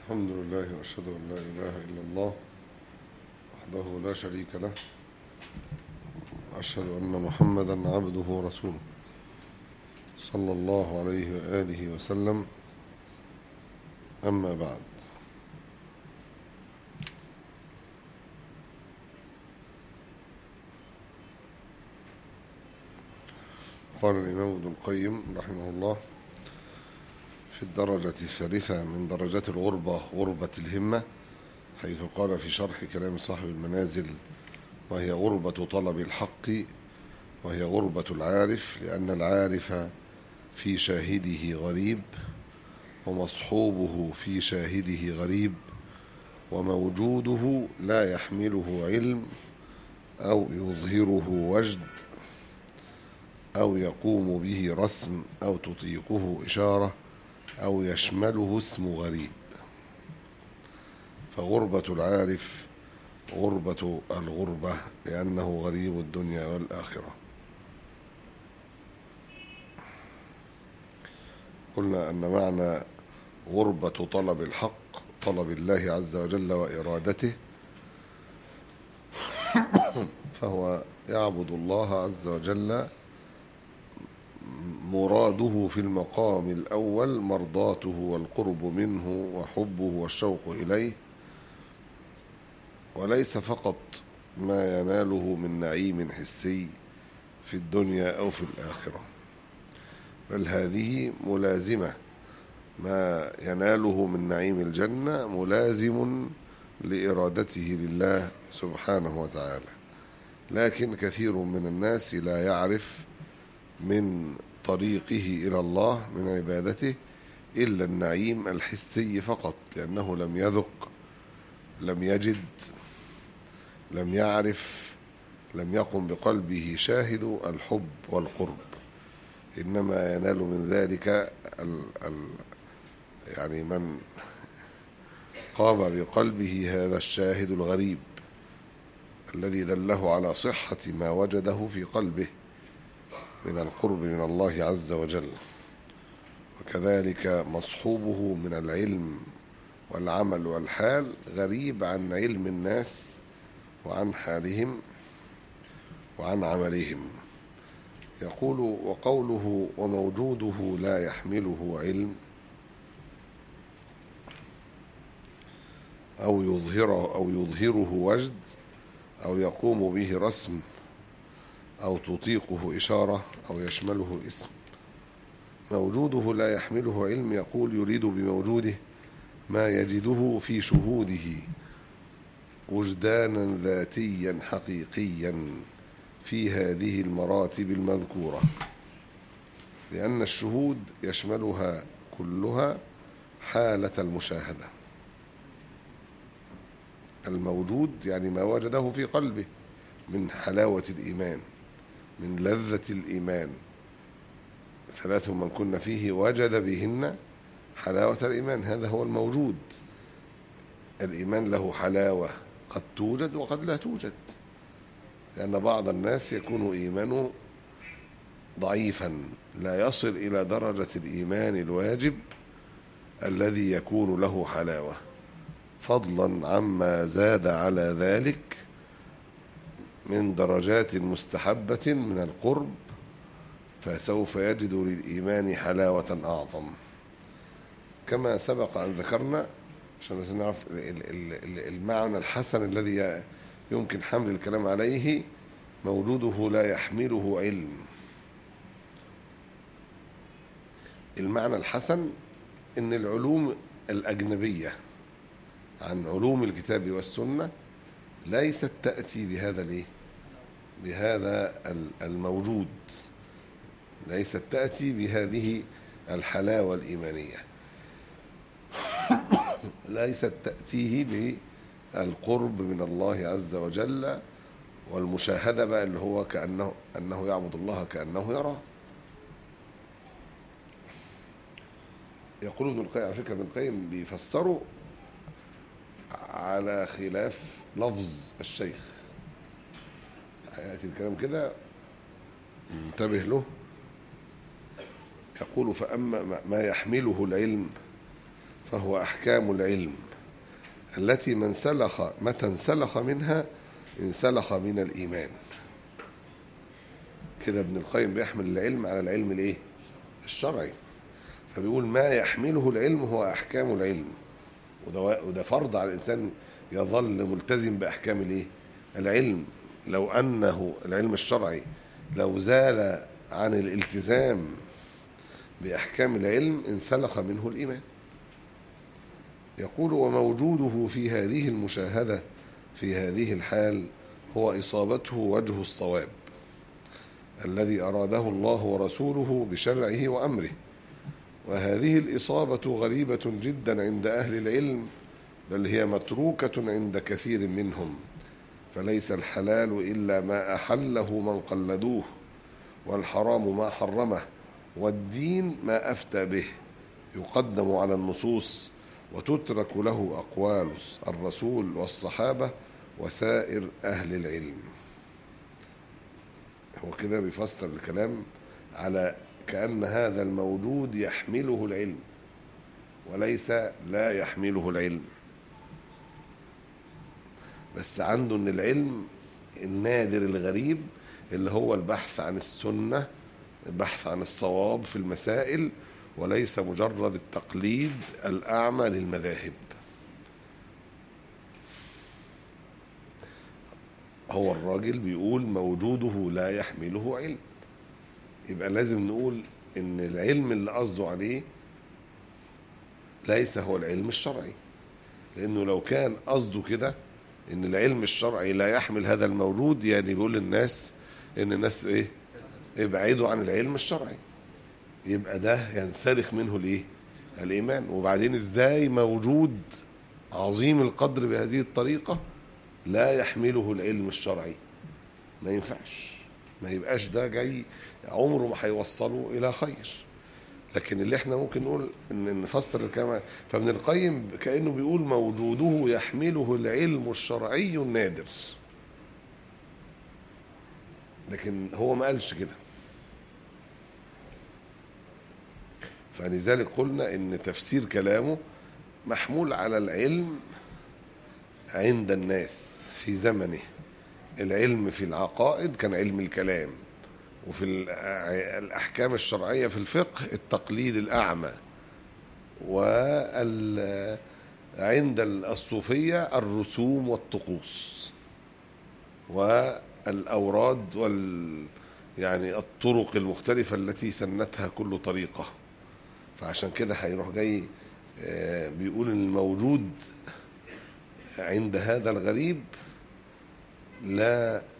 الحمد لله وأشهد أن لا إله إلا الله وحده لا شريك له وأشهد أن محمدا عبده ورسوله صلى الله عليه وآله وسلم أما بعد قال الإمام ابن القيم رحمه الله في الدرجة الثالثة من درجات الغربة غربة الهمة حيث قال في شرح كلام صاحب المنازل وهي غربة طلب الحق وهي غربة العارف لأن العارف في شاهده غريب ومصحوبه في شاهده غريب وموجوده لا يحمله علم أو يظهره وجد أو يقوم به رسم أو تطيقه إشارة أو يشمله اسم غريب فغربة العارف غربة الغربة لأنه غريب الدنيا والآخرة قلنا أن معنى غربة طلب الحق طلب الله عز وجل وإرادته فهو يعبد الله عز وجل مراده في المقام الأول مرضاته والقرب منه وحبه والشوق إليه وليس فقط ما يناله من نعيم حسي في الدنيا أو في الآخرة بل هذه ملازمة ما يناله من نعيم الجنة ملازم لإرادته لله سبحانه وتعالى لكن كثير من الناس لا يعرف من طريقه إلى الله من عبادته إلا النعيم الحسي فقط لأنه لم يذق لم يجد لم يعرف لم يقم بقلبه شاهد الحب والقرب إنما ينال من ذلك ال ال يعني من قام بقلبه هذا الشاهد الغريب الذي دله على صحة ما وجده في قلبه من القرب من الله عز وجل وكذلك مصحوبه من العلم والعمل والحال غريب عن علم الناس وعن حالهم وعن عملهم يقول وقوله وموجوده لا يحمله علم أو يظهره أو يظهره وجد أو يقوم به رسم أو تطيقه إشارة أو يشمله اسم موجوده لا يحمله علم يقول يريد بموجوده ما يجده في شهوده وجدانا ذاتيا حقيقيا في هذه المراتب المذكورة لأن الشهود يشملها كلها حالة المشاهدة الموجود يعني ما وجده في قلبه من حلاوة الإيمان من لذة الإيمان ثلاث من كنا فيه وجد بهن حلاوة الإيمان هذا هو الموجود الإيمان له حلاوة قد توجد وقد لا توجد لأن بعض الناس يكون إيمانه ضعيفا لا يصل إلى درجة الإيمان الواجب الذي يكون له حلاوة فضلا عما زاد على ذلك من درجات مستحبة من القرب فسوف يجد للإيمان حلاوة أعظم كما سبق أن ذكرنا عشان نعرف المعنى الحسن الذي يمكن حمل الكلام عليه موجوده لا يحمله علم المعنى الحسن ان العلوم الأجنبية عن علوم الكتاب والسنة ليست تأتي بهذا الايه بهذا الموجود ليست تأتي بهذه الحلاوة الإيمانية ليست تأتيه بالقرب من الله عز وجل والمشاهدة بقى اللي هو كأنه أنه يعبد الله كأنه يرى يقول ابن القيم على فكرة ابن القيم بيفسروا على خلاف لفظ الشيخ يأتي الكلام كده انتبه له يقول فأما ما يحمله العلم فهو أحكام العلم التي من سلخ متى انسلخ منها انسلخ من الإيمان كده ابن القيم بيحمل العلم على العلم الايه الشرعي فبيقول ما يحمله العلم هو أحكام العلم وده, وده فرض على الإنسان يظل ملتزم بأحكام الايه العلم لو أنه العلم الشرعي لو زال عن الالتزام بأحكام العلم انسلخ منه الإيمان يقول وموجوده في هذه المشاهدة في هذه الحال هو إصابته وجه الصواب الذي أراده الله ورسوله بشرعه وأمره وهذه الإصابة غريبة جدا عند أهل العلم بل هي متروكة عند كثير منهم فليس الحلال إلا ما أحله من قلدوه والحرام ما حرمه والدين ما أفتى به يقدم على النصوص وتترك له أقوال الرسول والصحابة وسائر أهل العلم هو كده بيفسر الكلام على كأن هذا الموجود يحمله العلم وليس لا يحمله العلم بس عنده ان العلم النادر الغريب اللي هو البحث عن السنة البحث عن الصواب في المسائل وليس مجرد التقليد الأعمى للمذاهب هو الراجل بيقول موجوده لا يحمله علم يبقى لازم نقول ان العلم اللي قصده عليه ليس هو العلم الشرعي لانه لو كان قصده كده ان العلم الشرعي لا يحمل هذا الموجود يعني بيقول للناس ان الناس ايه ابعدوا عن العلم الشرعي يبقى ده ينسلخ منه الايه الايمان وبعدين ازاي موجود عظيم القدر بهذه الطريقه لا يحمله العلم الشرعي ما ينفعش ما يبقاش ده جاي عمره ما هيوصله الى خير لكن اللي احنا ممكن نقول ان نفسر الكلام فابن القيم كانه بيقول موجوده يحمله العلم الشرعي النادر لكن هو ما قالش كده فلذلك قلنا ان تفسير كلامه محمول على العلم عند الناس في زمنه العلم في العقائد كان علم الكلام وفي الأحكام الشرعية في الفقه التقليد الأعمى وعند الصوفية الرسوم والطقوس والأوراد وال يعني الطرق المختلفة التي سنتها كل طريقة فعشان كده هيروح جاي بيقول ان الموجود عند هذا الغريب لا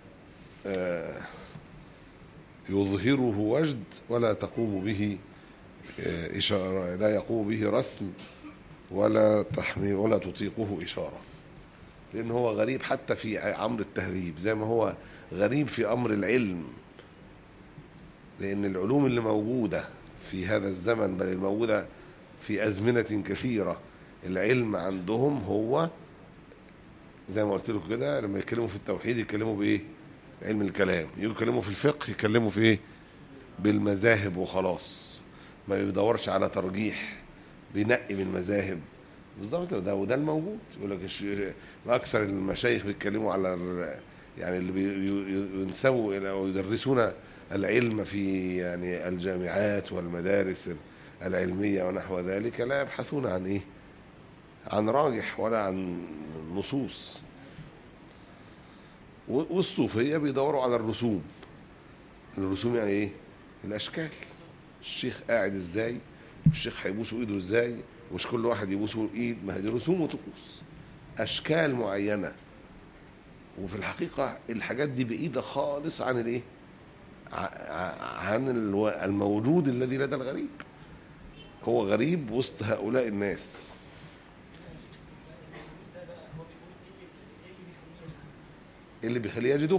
يظهره وجد ولا تقوم به إشارة لا يقوم به رسم ولا تحمي ولا تطيقه إشارة لأن هو غريب حتى في أمر التهذيب زي ما هو غريب في أمر العلم لأن العلوم اللي موجودة في هذا الزمن بل الموجودة في أزمنة كثيرة العلم عندهم هو زي ما قلت لكم كده لما يتكلموا في التوحيد يتكلموا بإيه؟ علم الكلام يتكلموا في الفقه يتكلموا في إيه؟ بالمذاهب وخلاص ما بيدورش على ترجيح بينقي من المذاهب بالظبط ده وده الموجود يقول لك اكثر المشايخ بيتكلموا على يعني اللي بينسبوا او يدرسون العلم في يعني الجامعات والمدارس العلميه ونحو ذلك لا يبحثون عن ايه؟ عن راجح ولا عن نصوص والصوفيه بيدوروا على الرسوم الرسوم يعني ايه؟ الاشكال الشيخ قاعد ازاي؟ الشيخ هيبوسوا ايده ازاي؟ مش كل واحد يبوسه ايد ما هي دي رسوم وطقوس اشكال معينه وفي الحقيقه الحاجات دي بعيده خالص عن الايه؟ عن الموجود الذي لدى الغريب هو غريب وسط هؤلاء الناس ايه اللي بيخليه يجده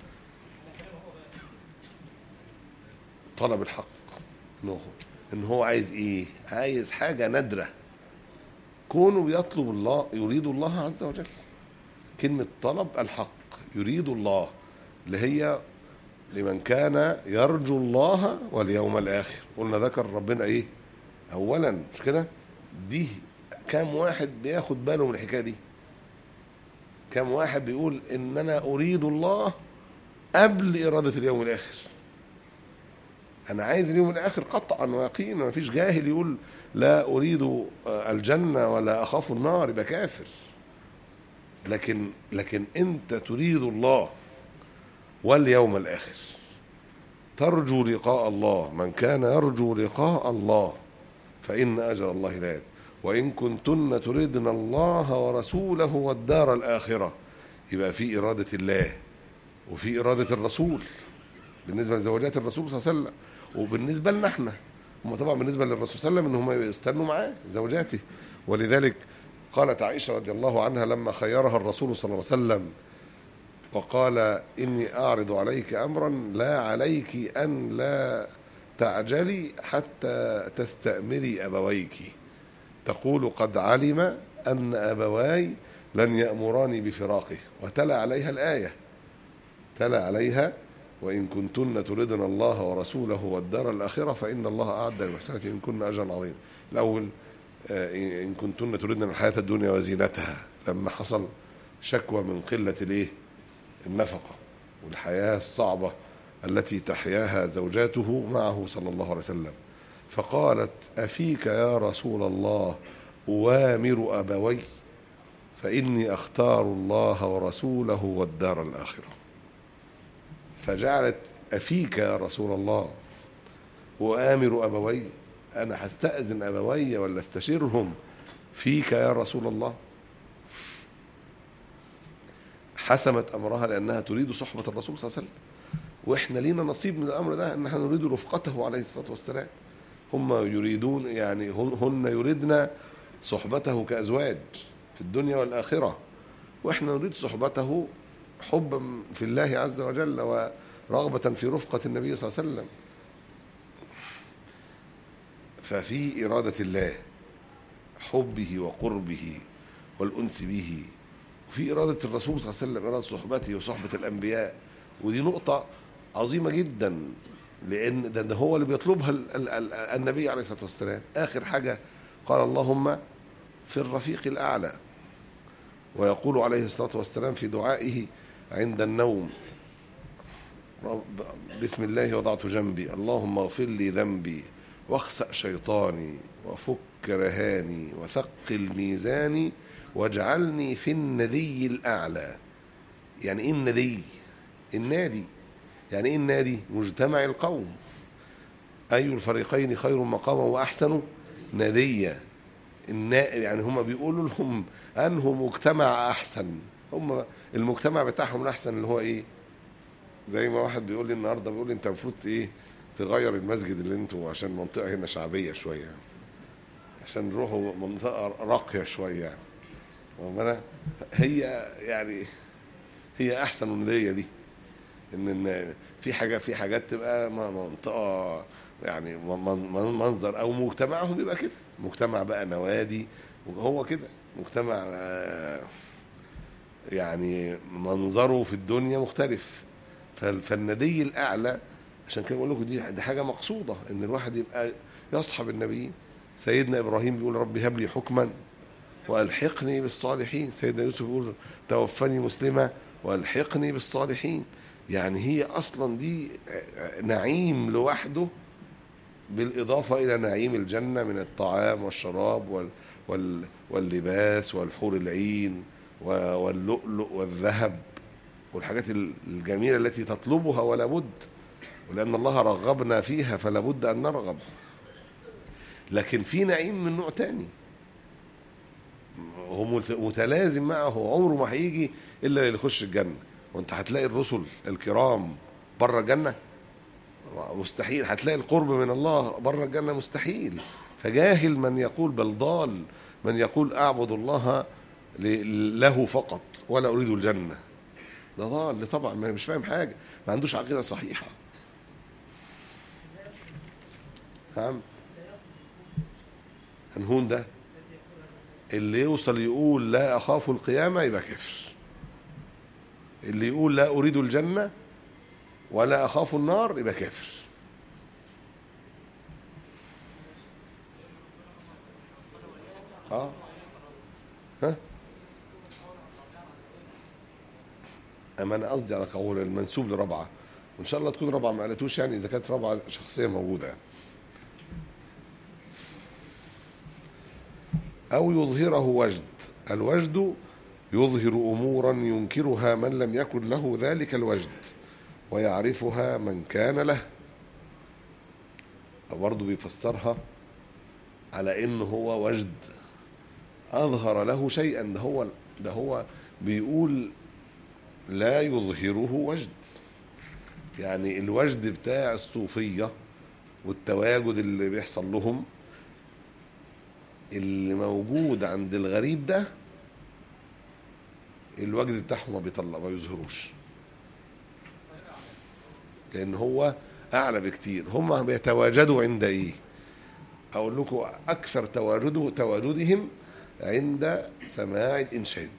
طلب الحق ان هو ان هو عايز ايه عايز حاجه نادره كونه يطلب الله يريد الله عز وجل كلمه طلب الحق يريد الله اللي هي لمن كان يرجو الله واليوم الاخر قلنا ذكر ربنا ايه اولا مش كده دي كم واحد بياخد باله من الحكايه دي كم واحد بيقول ان انا اريد الله قبل اراده اليوم الاخر انا عايز اليوم الاخر قطعا ويقينا ما فيش جاهل يقول لا اريد آه، الجنه ولا اخاف النار يبقى كافر لكن لكن انت تريد الله واليوم الاخر ترجو لقاء الله من كان يرجو لقاء الله فإن أجر الله لاد وإن كنتن تردن الله ورسوله والدار الآخرة يبقى في إرادة الله وفي إرادة الرسول بالنسبة لزوجات الرسول صلى الله عليه وسلم وبالنسبة لنا احنا هم طبعا بالنسبة للرسول صلى الله عليه وسلم ان هم يستنوا معاه زوجاته ولذلك قالت عائشة رضي الله عنها لما خيرها الرسول صلى الله عليه وسلم وقال إني أعرض عليك أمرا لا عليك أن لا تعجلي حتى تستأمري أبويك تقول قد علم أن أبواي لن يأمراني بفراقه وتلا عليها الآية تلا عليها وإن كنتن تردن الله ورسوله والدار الآخرة فإن الله أعد للمحسنات إن كن أجرا عظيما الأول آه، إن كنتن تردن الحياة الدنيا وزينتها لما حصل شكوى من قلة الإيه النفقة والحياة الصعبة التي تحياها زوجاته معه صلى الله عليه وسلم فقالت أفيك يا رسول الله أوامر أبوي فإني أختار الله ورسوله والدار الآخرة فجعلت أفيك يا رسول الله وآمر أبوي أنا هستأذن أبوي ولا استشيرهم فيك يا رسول الله حسمت أمرها لأنها تريد صحبة الرسول صلى الله عليه وسلم وإحنا لينا نصيب من الأمر ده أن احنا نريد رفقته عليه الصلاة والسلام هم يريدون يعني هن هن يريدن صحبته كأزواج في الدنيا والآخرة وإحنا نريد صحبته حبا في الله عز وجل ورغبة في رفقة النبي صلى الله عليه وسلم ففي إرادة الله حبه وقربه والأنس به وفي إرادة الرسول صلى الله عليه وسلم إرادة صحبته وصحبة الأنبياء ودي نقطة عظيمة جدا لأن ده, ده هو اللي بيطلبها ال- ال- ال- النبي عليه الصلاة والسلام آخر حاجة قال اللهم في الرفيق الأعلى ويقول عليه الصلاة والسلام في دعائه عند النوم رب بسم الله وضعت جنبي اللهم اغفر لي ذنبي واخسأ شيطاني وفك رهاني وثقل ميزاني واجعلني في الندي الأعلى يعني إيه الندي النادي يعني إيه النادي مجتمع القوم أي الفريقين خير مقاما وأحسن ناديا النا... يعني هم بيقولوا لهم أنه مجتمع أحسن هم المجتمع بتاعهم الأحسن اللي هو إيه زي ما واحد بيقول لي النهارده بيقول لي انت المفروض ايه تغير المسجد اللي انتوا عشان المنطقه هنا شعبيه شويه عشان نروحوا منطقه راقيه شويه يعني واخد بالك؟ هي يعني هي احسن من دي دي ان ان في حاجه في حاجات تبقى م- منطقه يعني من- من- منظر او مجتمعهم يبقى كده مجتمع بقى نوادي وهو كده مجتمع آه، يعني منظره في الدنيا مختلف فال- فالندي الاعلى عشان كده بقول لكم دي دي حاجه مقصوده ان الواحد يبقى يصحب النبيين سيدنا ابراهيم بيقول ربي هب لي حكما والحقني بالصالحين سيدنا يوسف يقول توفني مسلمه والحقني بالصالحين يعني هي اصلا دي نعيم لوحده بالاضافه الى نعيم الجنه من الطعام والشراب وال وال واللباس والحور العين و- واللؤلؤ والذهب والحاجات الجميلة التي تطلبها ولا بد ولأن الله رغبنا فيها فلا بد أن نرغب لكن في نعيم من نوع تاني هو مت- متلازم معه عمره ما هيجي إلا اللي يخش الجنة وانت هتلاقي الرسل الكرام بره الجنة مستحيل هتلاقي القرب من الله بره الجنة مستحيل فجاهل من يقول بل ضال من يقول أعبد الله ل- له فقط ولا أريد الجنة ده ضال طبعا ما مش فاهم حاجه ما عندوش عقيده صحيحه نعم هنهون ده اللي يوصل يقول لا اخاف القيامه يبقى كفر اللي يقول لا اريد الجنه ولا اخاف النار يبقى كافر اه ها اما انا قصدي على قول المنسوب لرابعه وان شاء الله تكون رابعه ما قالتوش يعني اذا كانت رابعه شخصيه موجوده يعني. او يظهره وجد الوجد يظهر امورا ينكرها من لم يكن له ذلك الوجد ويعرفها من كان له برضه بيفسرها على ان هو وجد اظهر له شيئا ده هو ده هو بيقول لا يظهره وجد يعني الوجد بتاع الصوفيه والتواجد اللي بيحصل لهم اللي موجود عند الغريب ده الوجد بتاعهم ما بيطلع ما بيظهروش لان هو اعلى بكتير هم بيتواجدوا عند ايه اقول لكم اكثر تواجده تواجدهم عند سماع الانشاد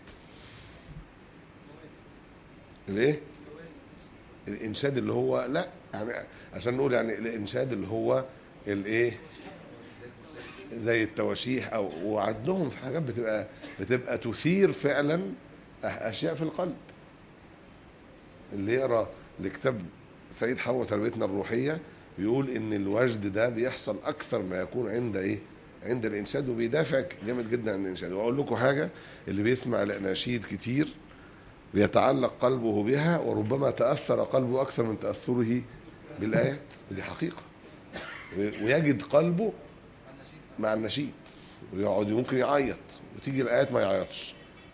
ليه الانشاد اللي هو لا يعني عشان نقول يعني الانشاد اللي هو الايه زي التواشيح او وعندهم في حاجات بتبقى بتبقى تثير فعلا اشياء في القلب اللي يقرا لكتاب سيد حوا تربيتنا الروحيه بيقول ان الوجد ده بيحصل اكثر ما يكون عند ايه عند الانشاد وبيدافع جامد جدا عن الانشاد واقول لكم حاجه اللي بيسمع الاناشيد كتير بيتعلق قلبه بها وربما تاثر قلبه اكثر من تاثره بالايات ودي حقيقه ويجد قلبه مع النشيد ويقعد ممكن يعيط وتيجي الايات ما يعيطش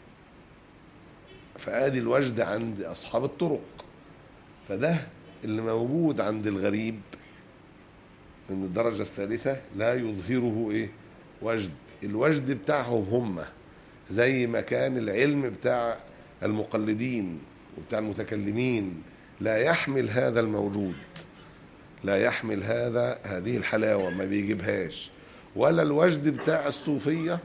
فادي الوجد عند اصحاب الطرق فده اللي موجود عند الغريب من الدرجة الثالثة لا يظهره ايه وجد الوجد بتاعهم هم زي ما كان العلم بتاع المقلدين وبتاع المتكلمين لا يحمل هذا الموجود لا يحمل هذا هذه الحلاوة ما بيجيبهاش ولا الوجد بتاع الصوفية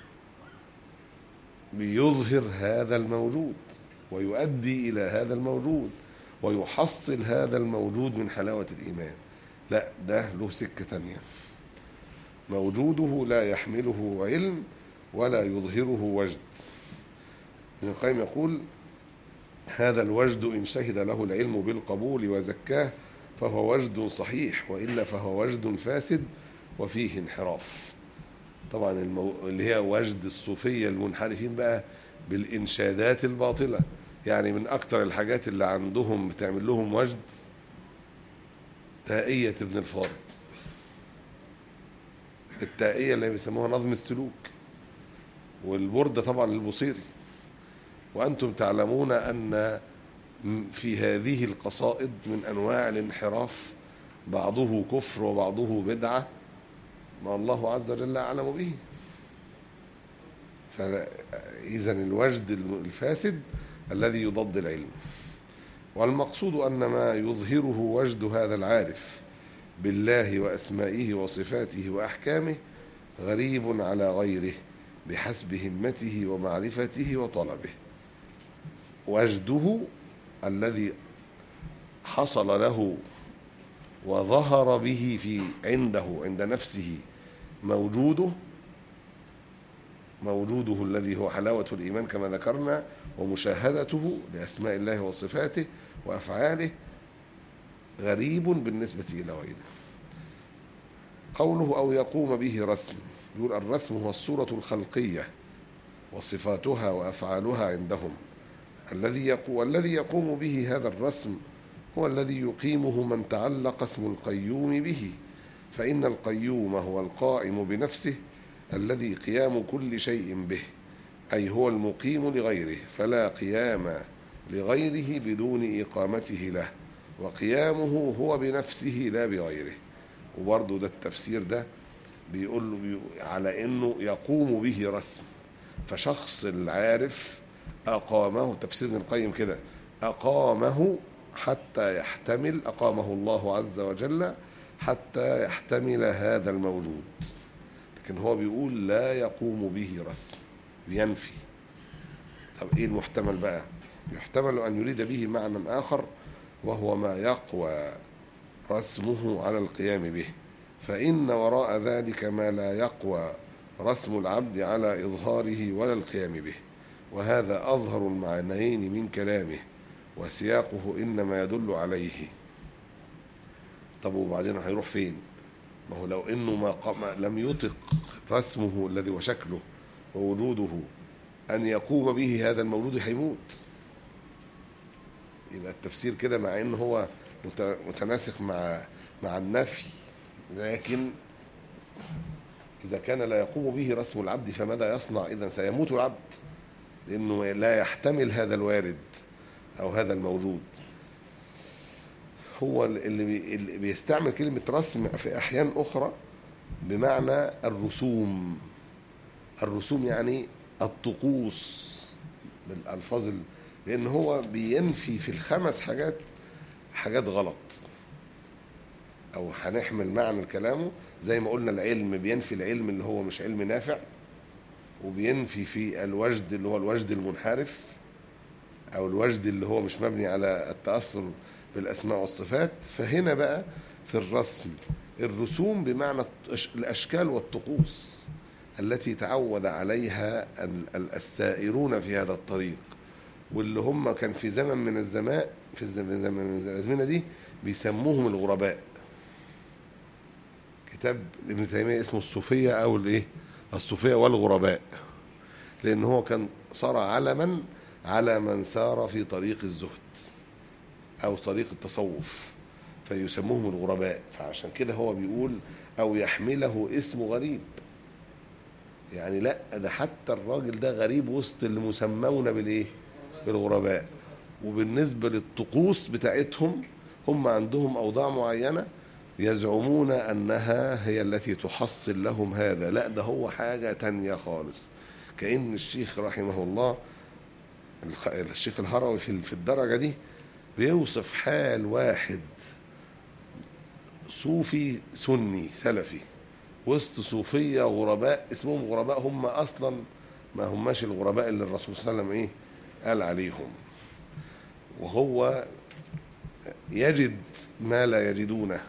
بيظهر هذا الموجود ويؤدي إلى هذا الموجود ويحصل هذا الموجود من حلاوة الإيمان لا ده له سكة تانية موجوده لا يحمله علم ولا يظهره وجد ابن القيم يقول هذا الوجد إن شهد له العلم بالقبول وزكاه فهو وجد صحيح وإلا فهو وجد فاسد وفيه انحراف طبعا المو... اللي هي وجد الصوفية المنحرفين بقى بالإنشادات الباطلة يعني من أكتر الحاجات اللي عندهم بتعمل لهم وجد تائية ابن الفارض التائية اللي بيسموها نظم السلوك والبردة طبعا للبصيري وأنتم تعلمون أن في هذه القصائد من أنواع الانحراف بعضه كفر وبعضه بدعة ما الله عز وجل أعلم به فإذا الوجد الفاسد الذي يضد العلم والمقصود أن ما يظهره وجد هذا العارف بالله وأسمائه وصفاته وأحكامه غريب على غيره بحسب همته ومعرفته وطلبه وجده الذي حصل له وظهر به في عنده عند نفسه موجوده موجوده الذي هو حلاوة الإيمان كما ذكرنا ومشاهدته لأسماء الله وصفاته وأفعاله غريب بالنسبة إلى غيره قوله أو يقوم به رسم يقول الرسم هو الصورة الخلقية وصفاتها وأفعالها عندهم الذي يقوم والذي يقوم به هذا الرسم هو الذي يقيمه من تعلق اسم القيوم به فإن القيوم هو القائم بنفسه الذي قيام كل شيء به أي هو المقيم لغيره فلا قيام لغيره بدون إقامته له وقيامه هو بنفسه لا بغيره وبرضه ده التفسير ده بيقول له على انه يقوم به رسم فشخص العارف اقامه تفسير ابن القيم كده اقامه حتى يحتمل اقامه الله عز وجل حتى يحتمل هذا الموجود لكن هو بيقول لا يقوم به رسم بينفي طب ايه المحتمل بقى يحتمل ان يريد به معنى اخر وهو ما يقوى رسمه على القيام به فان وراء ذلك ما لا يقوى رسم العبد على إظهاره ولا القيام به وهذا أظهر المعنيين من كلامه وسياقه إنما يدل عليه طب وبعدين هيروح فين ما هو لو انه ما قام لم يطق رسمه الذي وشكله ووجوده ان يقوم به هذا المولود هيموت يبقى التفسير كده مع ان هو مت- متناسق مع مع النفي لكن اذا كان لا يقوم به رسم العبد فماذا يصنع اذا سيموت العبد لانه لا يحتمل هذا الوارد او هذا الموجود هو اللي بي- اللي بيستعمل كلمة رسم في أحيان أخرى بمعنى الرسوم الرسوم يعني الطقوس بالألفاظ ال- لأن هو بينفي في الخمس حاجات حاجات غلط أو هنحمل معنى كلامه زي ما قلنا العلم بينفي العلم اللي هو مش علم نافع وبينفي في الوجد اللي هو الوجد المنحرف او الوجد اللي هو مش مبني على التاثر بالاسماء والصفات فهنا بقى في الرسم الرسوم بمعنى الأش- الاشكال والطقوس التي تعود عليها ال- ال- السائرون في هذا الطريق واللي هم كان في زمن من الزمان في الزمن زمن من الازمنه دي بيسموهم الغرباء كتاب ابن تيميه اسمه الصوفيه او الايه الصوفيه والغرباء لان هو كان صار علما على من سار في طريق الزهد او طريق التصوف فيسموهم الغرباء فعشان كده هو بيقول او يحمله اسم غريب يعني لا ده حتى الراجل ده غريب وسط اللي مسمون بالايه بالغرباء وبالنسبه للطقوس بتاعتهم هم عندهم اوضاع معينه يزعمون انها هي التي تحصل لهم هذا لا ده هو حاجه تانية خالص كأن الشيخ رحمه الله الخ- الشيخ الهروي في في الدرجة دي بيوصف حال واحد صوفي سني سلفي وسط صوفية غرباء اسمهم غرباء هم أصلا ما هماش الغرباء اللي الرسول صلى الله عليه وسلم إيه قال عليهم وهو يجد ما لا يجدونه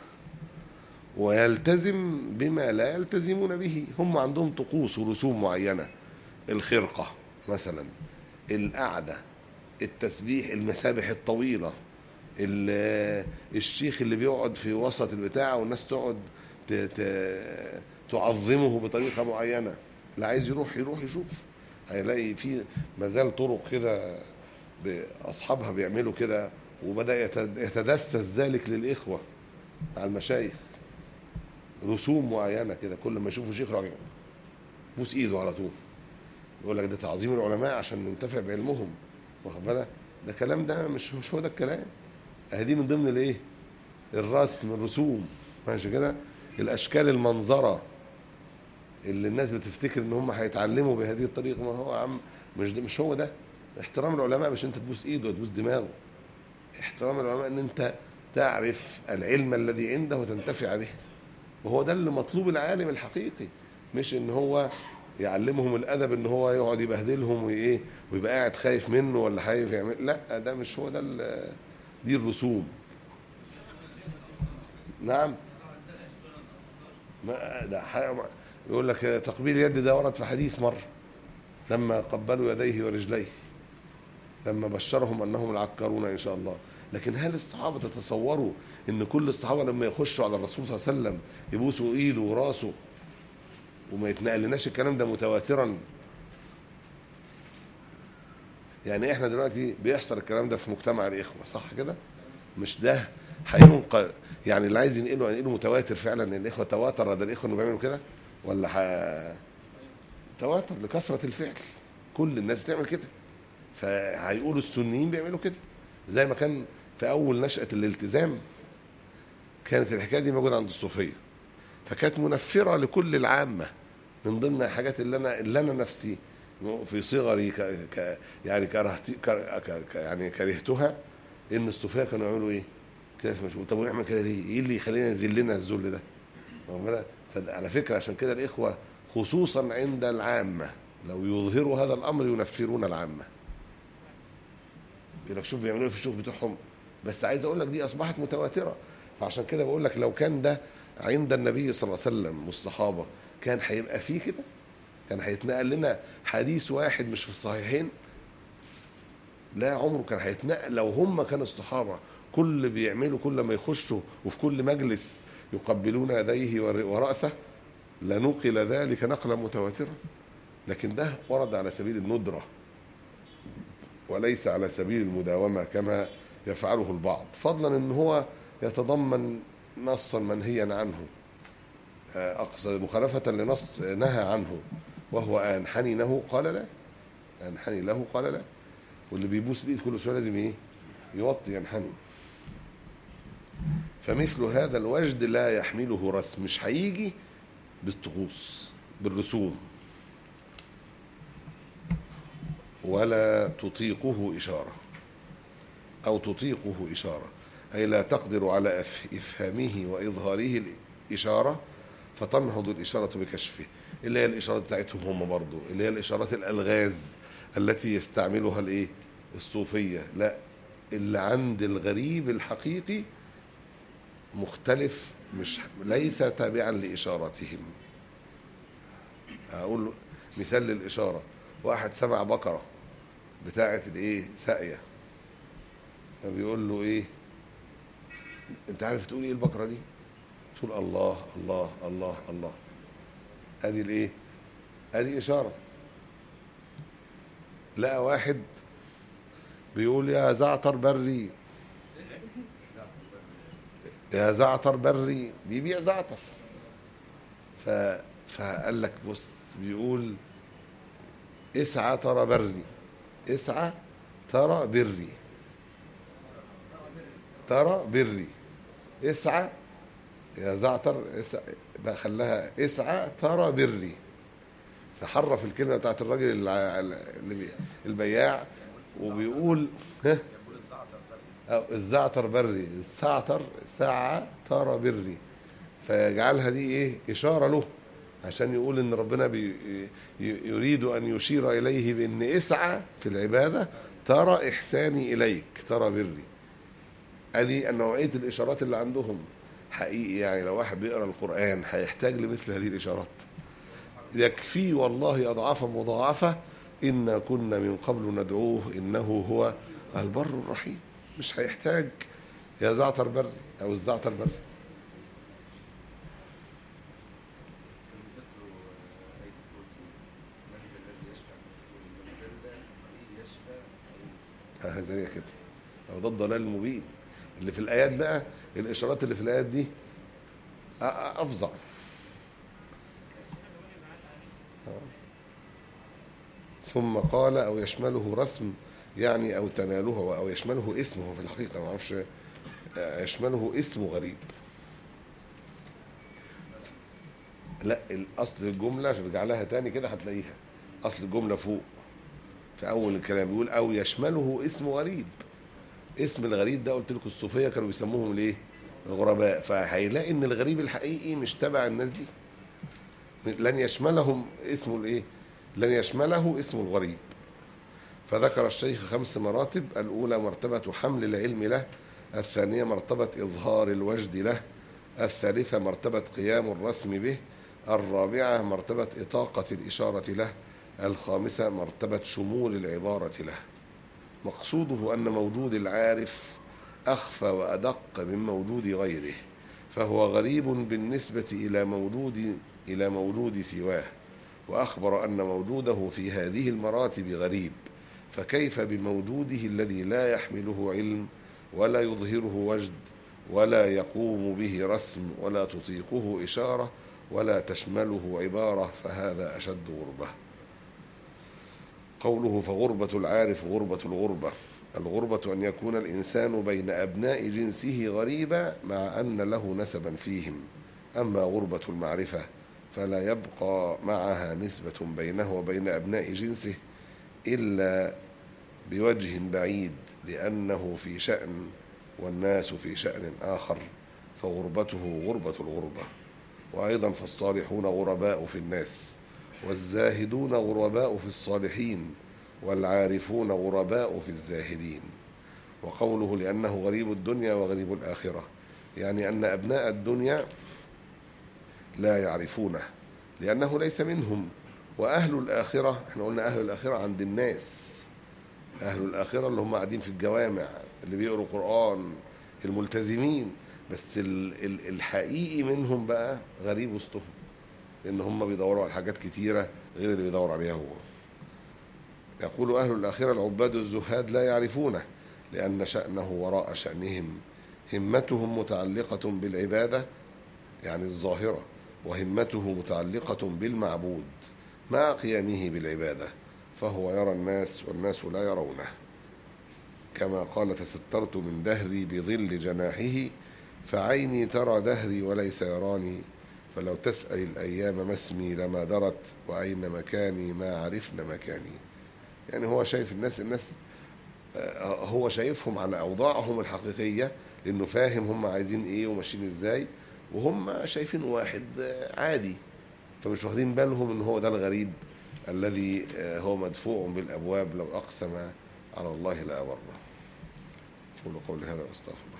ويلتزم بما لا يلتزمون به هم عندهم طقوس ورسوم معينة الخرقة مثلا القعدة التسبيح المسابح الطويلة ال- الشيخ اللي بيقعد في وسط البتاع والناس تقعد ت- ت- تعظمه بطريقة معينة اللي عايز يروح يروح يشوف هيلاقي في مازال طرق كده ب- أصحابها بيعملوا كده وبدأ يتد- يتدسس ذلك للإخوة مع المشايخ رسوم معينة كده كل ما يشوفوا شيخ راجع بوس إيده على طول يقول لك ده تعظيم العلماء عشان ننتفع بعلمهم واخد بالك ده كلام ده مش مش هو ده الكلام اهي دي من ضمن الايه الرسم الرسوم ماشي كده الاشكال المنظره اللي الناس بتفتكر ان هم هيتعلموا بهذه الطريقه ما هو يا عم مش ده مش هو ده احترام العلماء مش انت تبوس ايده وتبوس دماغه احترام العلماء ان انت تعرف العلم الذي عنده وتنتفع به وهو ده اللي مطلوب العالم الحقيقي مش ان هو يعلمهم الادب ان هو يقعد يبهدلهم وايه ويبقى قاعد خايف منه ولا خايف يعمل لا ده مش هو ده ال- دي الرسوم نعم ما ده حاجة ما- يقول لك تقبيل اليد ده ورد في حديث مره لما قبلوا يديه ورجليه لما بشرهم انهم العكارون ان شاء الله لكن هل الصحابه تتصوروا ان كل الصحابه لما يخشوا على الرسول صلى الله عليه وسلم يبوسوا ايده وراسه وما يتنقلناش الكلام ده متواترا يعني احنا دلوقتي بيحصل الكلام ده في مجتمع الاخوه صح كده مش ده هينقل يعني اللي عايز ينقله هينقله متواتر فعلا ان الاخوه تواتر ده الاخوه انه بيعملوا كده ولا ح... تواتر لكثره الفعل كل الناس بتعمل كده فهيقولوا السنيين بيعملوا كده زي ما كان في اول نشاه الالتزام كانت الحكايه دي موجوده عند الصوفيه فكانت منفره لكل العامه من ضمن الحاجات اللي انا اللي انا نفسي في صغري ك... ك... يعني كرهت ك... ك... ك... يعني كرهتها ان الصوفيه كانوا يعملوا ايه؟ كده في مشهور طب ونعمل كده ليه؟ ايه اللي يخلينا ينزل لنا الذل ده؟ واخد بالك؟ فعلى فكره عشان كده الاخوه خصوصا عند العامه لو يظهروا هذا الامر ينفرون العامه. يقول لك شوف بيعملوا ايه في الشغل بتوعهم بس عايز اقول لك دي اصبحت متواتره فعشان كده بقول لك لو كان ده عند النبي صلى الله عليه وسلم والصحابه كان هيبقى فيه كده يعني هيتنقل لنا حديث واحد مش في الصحيحين لا عمره كان هيتنقل لو هم كان الصحابة كل بيعملوا كل ما يخشوا وفي كل مجلس يقبلون يديه ور- ورأسه لنقل ذلك نقلا متواترا لكن ده ورد على سبيل الندرة وليس على سبيل المداومة كما يفعله البعض فضلا ان هو يتضمن نصا منهيا عنه آه، أقصد مخالفة لنص نهى عنه وهو أنحني له قال لا أنحني له قال لا واللي بيبوس الإيد كل شوية لازم إيه يوطي ينحني فمثل هذا الوجد لا يحمله رسم مش هيجي بالطقوس بالرسوم ولا تطيقه إشارة أو تطيقه إشارة أي لا تقدر على أف- إفهامه وإظهاره الإشارة فتنهض الإشارة بكشفه اللي هي الإشارات بتاعتهم هم برضو اللي هي الإشارات الألغاز التي يستعملها الإيه الصوفية لا اللي عند الغريب الحقيقي مختلف مش ليس تابعا لإشارتهم أقول مثال للإشارة واحد سمع بقرة بتاعة الإيه ساقية فبيقول له إيه أنت عارف تقول إيه البقرة دي؟ تقول الله الله الله الله ادي الايه ادي اشاره لقى واحد بيقول يا زعتر بري يا زعتر بري بيبيع زعتر ف فقال لك بص بيقول اسعى ترى بري اسعى ترى بري ترى بري اسعى يا زعتر اسعى بقى خلاها اسعى ترى بري فحرف الكلمه بتاعت الراجل الع- اللي بي- البياع وبيقول ها أو الزعتر بري الزعتر ساعة ترى بري فيجعلها دي ايه اشاره له عشان يقول ان ربنا بي ي- يريد ان يشير اليه بان اسعى في العباده ترى احساني اليك ترى بري ادي نوعيه الاشارات اللي عندهم حقيقي يعني لو واحد بيقرا القران هيحتاج لمثل هذه الاشارات يكفي والله اضعافا مضاعفه انا كنا من قبل ندعوه انه هو البر الرحيم مش هيحتاج يا زعتر بري او الزعتر بري المفسر آية الكرسي من ذا الذي يشفع من ذا الذي يشفع اه زي كده هو ده الضلال المبين اللي في الايات بقى الاشارات اللي في الايات دي أ- أ- افظع آه. ثم قال او يشمله رسم يعني او تناله او يشمله اسمه في الحقيقه ما اعرفش آه، يشمله اسم غريب لا الاصل الجمله عشان ارجع لها تاني كده هتلاقيها اصل الجمله فوق في اول الكلام بيقول او يشمله اسم غريب اسم الغريب ده قلت لكم الصوفيه كانوا بيسموهم ليه الغرباء فهيلاقي ان الغريب الحقيقي مش تبع الناس دي لن يشملهم اسمه الايه لن يشمله اسم الغريب فذكر الشيخ خمس مراتب الاولى مرتبه حمل العلم له الثانيه مرتبه اظهار الوجد له الثالثه مرتبه قيام الرسم به الرابعه مرتبه اطاقه الاشاره له الخامسه مرتبه شمول العباره له مقصوده أن موجود العارف أخفى وأدق من موجود غيره فهو غريب بالنسبة إلى موجود إلى موجود سواه وأخبر أن موجوده في هذه المراتب غريب فكيف بموجوده الذي لا يحمله علم ولا يظهره وجد ولا يقوم به رسم ولا تطيقه إشارة ولا تشمله عبارة فهذا أشد غربة قوله فغربة العارف غربة الغربة الغربة أن يكون الإنسان بين أبناء جنسه غريبا مع أن له نسبا فيهم أما غربة المعرفة فلا يبقى معها نسبة بينه وبين أبناء جنسه إلا بوجه بعيد لأنه في شأن والناس في شأن آخر فغربته غربة الغربة وأيضا فالصالحون غرباء في الناس والزاهدون غرباء في الصالحين والعارفون غرباء في الزاهدين وقوله لأنه غريب الدنيا وغريب الآخرة يعني أن أبناء الدنيا لا يعرفونه لأنه ليس منهم وأهل الآخرة احنا قلنا أهل الآخرة عند الناس أهل الآخرة اللي هم قاعدين في الجوامع اللي بيقروا قرآن الملتزمين بس ال- ال- الحقيقي منهم بقى غريب وسطهم لأن هم بيدوروا على حاجات كتيرة غير اللي بيدور عليها هو يقول أهل الآخرة العباد الزهاد لا يعرفونه لأن شأنه وراء شأنهم همتهم متعلقة بالعبادة يعني الظاهرة وهمته متعلقة بالمعبود مع قيامه بالعبادة فهو يرى الناس والناس لا يرونه كما قال تسترت من دهري بظل جناحه فعيني ترى دهري وليس يراني فلو تسأل الأيام ما اسمي لما درت وأين مكاني ما عرفن مكاني يعني هو شايف الناس الناس آه، هو شايفهم على أوضاعهم الحقيقية لأنه فاهم هم عايزين إيه وماشيين إزاي وهم شايفين واحد آه، عادي فمش واخدين بالهم إن هو ده الغريب الذي آه، هو مدفوع بالأبواب لو أقسم على الله لا أبره أقول قولي هذا وأستغفر الله